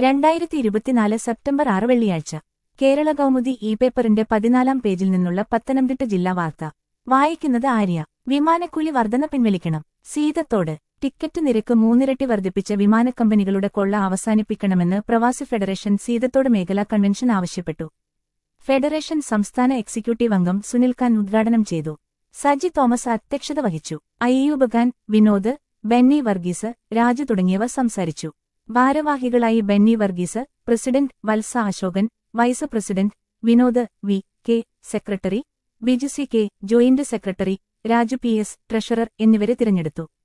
രണ്ടായിരത്തി ഇരുപത്തിനാല് സെപ്റ്റംബർ ആറ് വെള്ളിയാഴ്ച കേരള കൗമുദി ഇ പേപ്പറിന്റെ പതിനാലാം പേജിൽ നിന്നുള്ള പത്തനംതിട്ട ജില്ലാ വാർത്ത വായിക്കുന്നത് ആര്യ വിമാനക്കൂലി വർധന പിൻവലിക്കണം സീതത്തോട് ടിക്കറ്റ് നിരക്ക് മൂന്നിരട്ടി വർദ്ധിപ്പിച്ച വിമാനക്കമ്പനികളുടെ കൊള്ള അവസാനിപ്പിക്കണമെന്ന് പ്രവാസി ഫെഡറേഷൻ സീതത്തോട് മേഖലാ കൺവെൻഷൻ ആവശ്യപ്പെട്ടു ഫെഡറേഷൻ സംസ്ഥാന എക്സിക്യൂട്ടീവ് അംഗം സുനിൽ ഖാൻ ഉദ്ഘാടനം ചെയ്തു സജി തോമസ് അധ്യക്ഷത വഹിച്ചു അയ്യൂബ് ഖാൻ വിനോദ് ബെന്നി വർഗീസ് രാജു തുടങ്ങിയവർ സംസാരിച്ചു ഭാരവാഹികളായി Benny Varghese president Valsa Ashokan vice president Vinod V K secretary Biju C K joint secretary Raju P S treasurer എന്നിവരെ തിരഞ്ഞെടുത്തു